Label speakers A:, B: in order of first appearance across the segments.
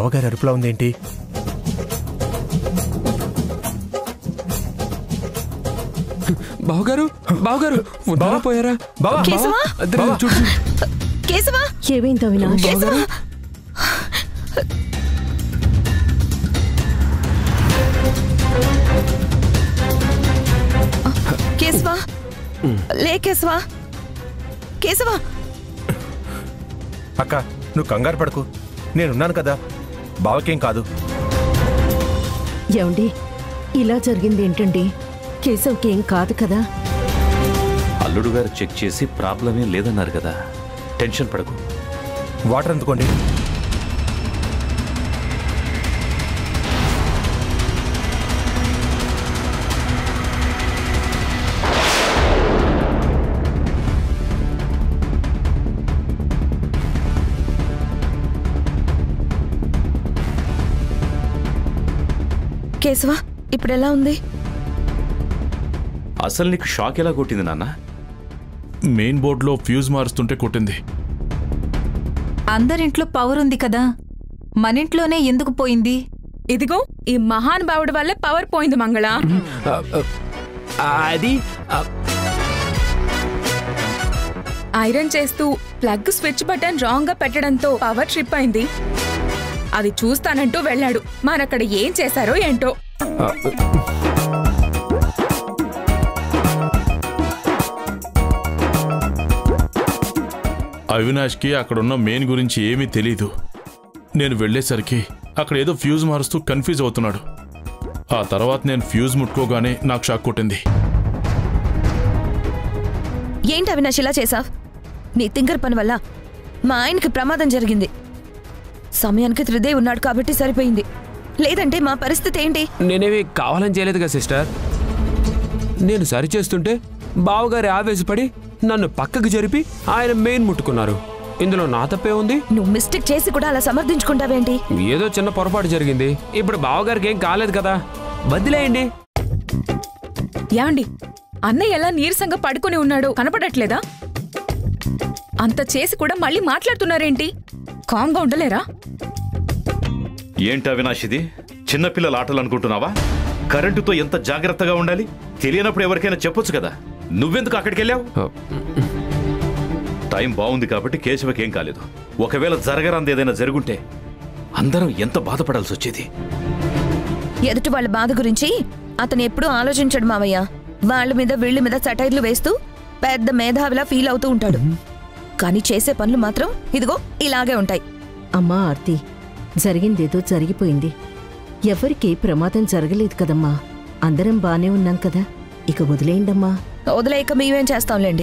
A: బావగారి అరుపులా ఉందేంటి
B: బావగారు బావగారు ఉన్నారా పోయారా
A: బావా
C: కేశవా?
B: అద్దరు, చూడు చూడు.
C: కేశవా
D: ఏమైంది అవినాష్
C: కేశవా కేశవా లే కేశవా కేశవా
A: అక్క నువ్వు కంగారు పడకు నేనున్నాను కదా బావకేం కాదు
D: ఏమండి ఇలా జరిగింది ఏంటండి కేశవ్కి ఏం కాదు కదా
E: అల్లుడు గారు చెక్ చేసి ప్రాబ్లమే లేదన్నారు కదా టెన్షన్ పడకు
A: వాటర్ అందుకోండి
C: కేశవా ఇప్పుడు ఎలా ఉంది
E: అసలు నీకు షాక్ ఎలా కొట్టింది నాన్న
F: మెయిన్ బోర్డులో ఫ్యూజ్ మారుస్తుంటే కొట్టింది
G: అందరింట్లో పవర్ ఉంది కదా మనింట్లోనే ఎందుకు పోయింది
H: ఇదిగో ఈ మహానుభావుడి వల్లే పవర్ పోయింది మంగళ
B: ఆ, ఆ, అది ఆ,
H: ఐరన్ చేస్తూ ప్లగ్ స్విచ్ బటన్ రాంగ్ గా పెట్టడంతో పవర్ ట్రిప్ అయింది అది చూస్తానంటూ వెళ్ళాడు మరక్కడ ఏం చేశారో ఏంటో
B: ఆ,
F: అవినాష్కి అక్కడున్న మెయిన్ గురించి ఏమీ తెలీదు నేను వెళ్ళేసరికి అక్కడ ఏదో ఫ్యూజ్ మారుస్తూ కన్ఫ్యూజ్ అవుతున్నాడు ఆ తర్వాత నేను ఫ్యూజ్ ముట్టుకోగానే నాకు షాక్ కొట్టింది
C: ఏంటి అవినాష్ ఇలా చేసావ్ నీ తింకర్ పని వల్ల మా ఆయనకి ప్రమాదం జరిగింది సమయానికి త్రిదే ఉన్నాడు కాబట్టి సరిపోయింది లేదంటే మా పరిస్థితి ఏంటి
B: నేనేమి కావాలని చేయలేదు కదా సిస్టర్ నేను సరి చేస్తుంటే బావగారి ఆవేశపడి నన్ను పక్కకు జరిపి ఆయన మెయిన్ ముట్టుకున్నారు ఇందులో నా తప్పే ఉంది
C: నువ్వు మిస్టేక్ చేసి కూడా అలా సమర్థించుకుంటావేంటి
B: ఏదో చిన్న పొరపాటు జరిగింది ఇప్పుడు బావగారికి ఏం కాలేదు కదా వదిలేయండి
H: యాండి అన్నయ్య ఎలా నీరసంగా పడుకొని ఉన్నాడో కనపడట్లేదా అంత చేసి కూడా మళ్ళీ మాట్లాడుతున్నారేంటి కామ్గా ఉండలేరా
E: ఏంటి అవినాష్ ఇది చిన్నపిల్లల ఆటలు అనుకుంటున్నావా కరెంటుతో ఎంత జాగ్రత్తగా ఉండాలి తెలియనప్పుడు ఎవరికైనా చెప్పొచ్చు కదా నువ్వెందుకు అక్కడికి వెళ్ళావు
B: ఆ,
E: టైం బాగుంది కాబట్టి కేశవకి ఏం కాలేదు ఒకవేళ జరగరాంది ఏదైనా జరుగుంటే అందరం ఎంత బాధపడాల్సి వచ్చేది
C: ఎదుటి వాళ్ళ బాధ గురించి అతను ఎప్పుడూ ఆలోచించడు మావయ్య వాళ్ళ మీద వీళ్ళ మీద సటైర్లు వేస్తూ పెద్ద మేధావిలా ఫీల్ అవుతూ ఉంటాడు కానీ చేసే పనులు మాత్రం ఇదిగో ఇలాగే ఉంటాయి
D: అమ్మా ఆర్తి జరిగిందేదో జరిగిపోయింది ఎవరికీ ప్రమాదం జరగలేదు కదమ్మా అందరం బానే ఉన్నాం కదా ఇక వదిలేయండమ్మా
C: వదిలేయక మేమేం చేస్తాంలేండి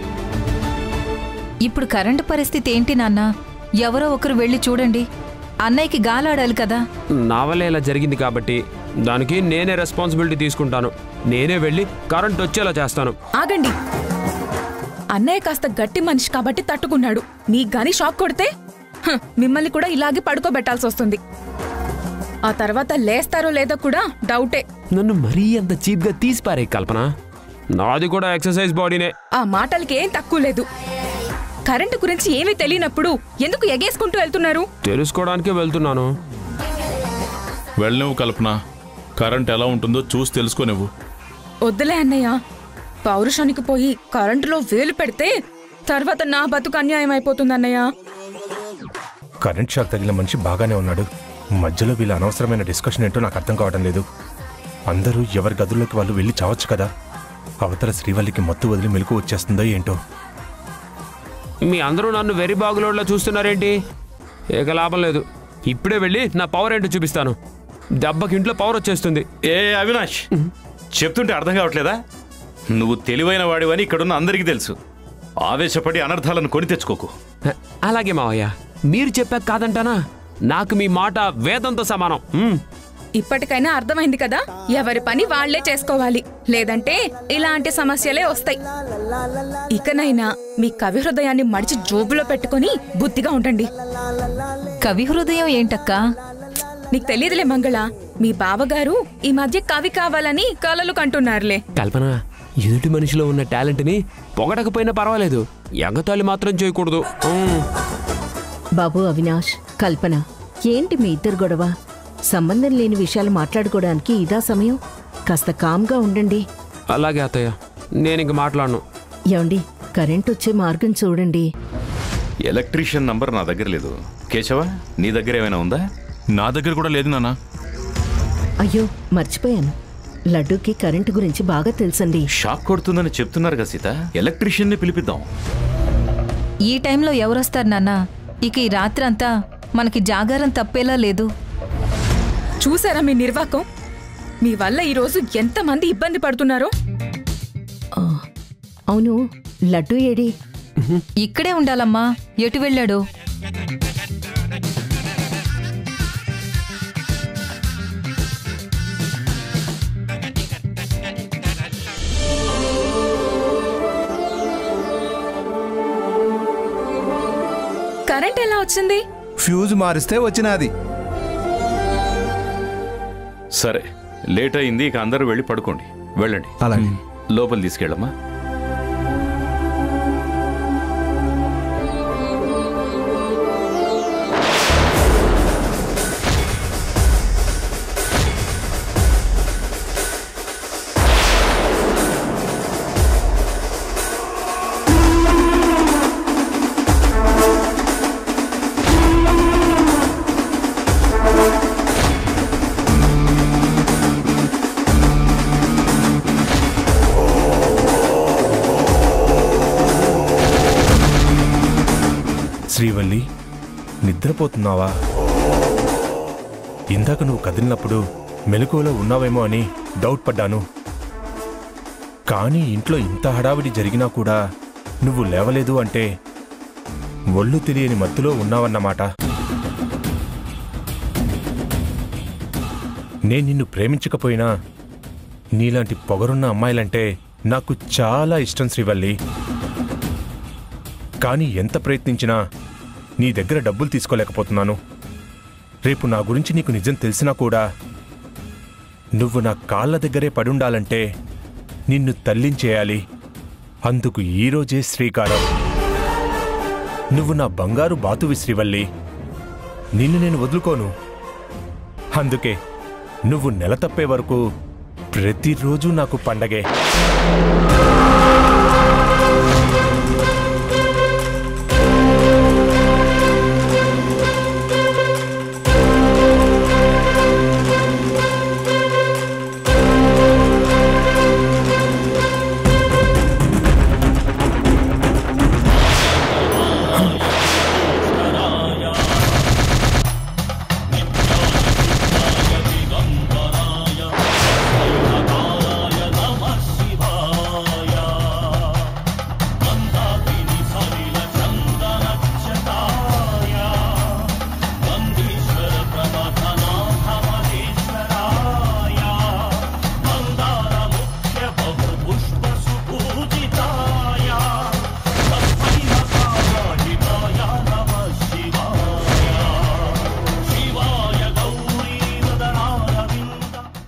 G: ఇప్పుడు కరెంటు పరిస్థితి ఏంటి నాన్న ఎవరో ఒకరు వెళ్ళి చూడండి అన్నయ్యకి గాలాడాలి కదా
B: నా వల్ల ఇలా జరిగింది కాబట్టి దానికి నేనే రెస్పాన్సిబిలిటీ తీసుకుంటాను నేనే వెళ్ళి కరెంట్ వచ్చేలా చేస్తాను
H: ఆగండి అన్నయ్య కాస్త గట్టి మనిషి కాబట్టి తట్టుకున్నాడు నీకు గాని షాక్ కొడితే హ్, మిమ్మల్ని కూడా ఇలాగే పడుకోబెట్టాల్సి వస్తుంది ఆ తర్వాత లేస్తారో లేదో కూడా డౌటే
B: నన్ను మరీ అంత చీప్గా తీసిపారే కల్పన నాది కూడా ఎక్సర్సైజ్ బాడీనే
H: ఆ మాటలకి ఏం తక్కువ లేదు కరెంటు గురించి ఏమీ తెలియనప్పుడు ఎందుకు ఎగేసుకుంటూ వెళ్తున్నారు
B: తెలుసుకోవడానికే వెళ్తున్నాను
F: వెళ్ళనివ్వు కల్పన కరెంట్ ఎలా ఉంటుందో చూసి తెలుసుకో నువ్వు
H: వద్దులే అన్నయ్య పౌరుషానికి పోయి కరెంటులో వేలు పెడితే తర్వాత నా బతుకు అన్యాయం అయిపోతుంది అన్నయ్య
A: కరెంట్ షాక్ తగిలిన మనిషి బాగానే ఉన్నాడు మధ్యలో వీళ్ళ అనవసరమైన డిస్కషన్ ఏంటో నాకు అర్థం కావడం లేదు అందరూ ఎవరి గదుల్లోకి వాళ్ళు వెళ్ళి చావచ్చు కదా అవతల శ్రీవల్లికి మత్తు వదిలి మెలకు వచ్చేస్తుందో ఏంటో
B: మీ అందరూ నన్ను వెరీ బాగులోడ్లా చూస్తున్నారేంటి ఏక లాభం లేదు ఇప్పుడే వెళ్ళి నా పవర్ ఏంటో చూపిస్తాను దెబ్బకి ఇంట్లో పవర్ వచ్చేస్తుంది
E: ఏ అవినాష్ చెప్తుంటే అర్థం కావట్లేదా నువ్వు తెలివైన వాడివని ఇక్కడున్న అందరికీ తెలుసు ఆవేశపడి అనర్థాలను కొని తెచ్చుకోకు
B: హ, అలాగే మావయ్య మీరు చెప్పాక కాదంటానా నాకు మీ మాట వేదంతో సమానం మ్.
H: ఇప్పటికైనా అర్థమైంది కదా ఎవరి పని వాళ్లే చేసుకోవాలి లేదంటే ఇలాంటి సమస్యలే వస్తాయి ఇకనైనా మీ కవి హృదయాన్ని మడిచి జోబులో పెట్టుకొని బుద్ధిగా ఉండండి
G: కవి హృదయం ఏంటక్కా
H: నీకు తెలియదులే మంగళ మీ బావగారు ఈ మధ్య కవి కావాలని కలలు కంటున్నారులే
B: కల్పన ఎదుటి మనిషిలో ఉన్న టాలెంట్ని పొగడకపోయినా పర్వాలేదు ఎగతాళి మాత్రం చేయకూడదు మ్.
D: బాబు అవినాష్ కల్పన ఏంటి మీ ఇద్దరు గొడవ సంబంధం లేని విషయాలు మాట్లాడుకోవడానికి ఇదా సమయం కాస్త కామ్గా ఉండండి
B: అలాగే అత్తయ్య నేను ఇంక మాట్లాడను
D: ఏమండి కరెంట్ వచ్చే మార్గం చూడండి
E: ఎలక్ట్రీషియన్ నంబర్ నా దగ్గర లేదు కేశవ నీ దగ్గర ఏమైనా ఉందా
F: నా దగ్గర కూడా లేదు నాన్న
D: అయ్యో మర్చిపోయాను లడ్డూకి కరెంటు గురించి బాగా తెలుసండి
E: షాక్ కొడుతుందని చెప్తున్నారు కదా సీత ఎలక్ట్రీషియన్ ని పిలిపిద్దాం
G: ఈ టైంలో ఎవరొస్తారు నాన్న ఇక ఈ రాత్రంతా మనకి జాగారం తప్పేలా లేదు
H: చూసారా మీ నిర్వాకం మీ వల్ల ఈరోజు ఎంతమంది ఇబ్బంది పడుతున్నారో
D: ఆ, అవును లడ్డూ ఏడి
G: ఇక్కడే ఉండాలమ్మా ఎటు వెళ్ళాడు
H: కరెంట్ ఎలా వచ్చింది
I: ఫ్యూజ్ మారిస్తే వచ్చినది
E: సరే లేట్ అయింది ఇక అందరూ వెళ్ళి పడుకోండి వెళ్ళండి
I: అలాగే
E: లోపల తీసుకెళ్ళమ్మా
A: శ్రీవల్లి నిద్రపోతున్నావా ఇందాక నువ్వు కదిలినప్పుడు మెలకువలో ఉన్నావేమో అని డౌట్ పడ్డాను కానీ ఇంట్లో ఇంత హడావిడి జరిగినా కూడా నువ్వు లేవలేదు అంటే ఒళ్ళు తెలియని మత్తులో ఉన్నావన్నమాట నేను నిన్ను ప్రేమించకపోయినా నీలాంటి పొగరున్న అమ్మాయిలంటే నాకు చాలా ఇష్టం శ్రీవల్లి కానీ ఎంత ప్రయత్నించినా నీ దగ్గర డబ్బులు తీసుకోలేకపోతున్నాను రేపు నా గురించి నీకు నిజం తెలిసినా కూడా నువ్వు నా కాళ్ళ దగ్గరే పడుండాలంటే నిన్ను తల్లించేయాలి అందుకు ఈరోజే శ్రీకారం నువ్వు నా బంగారు బాతువి శ్రీవల్లి నిన్ను నేను వదులుకోను అందుకే నువ్వు నెల తప్పే వరకు ప్రతిరోజు నాకు పండగే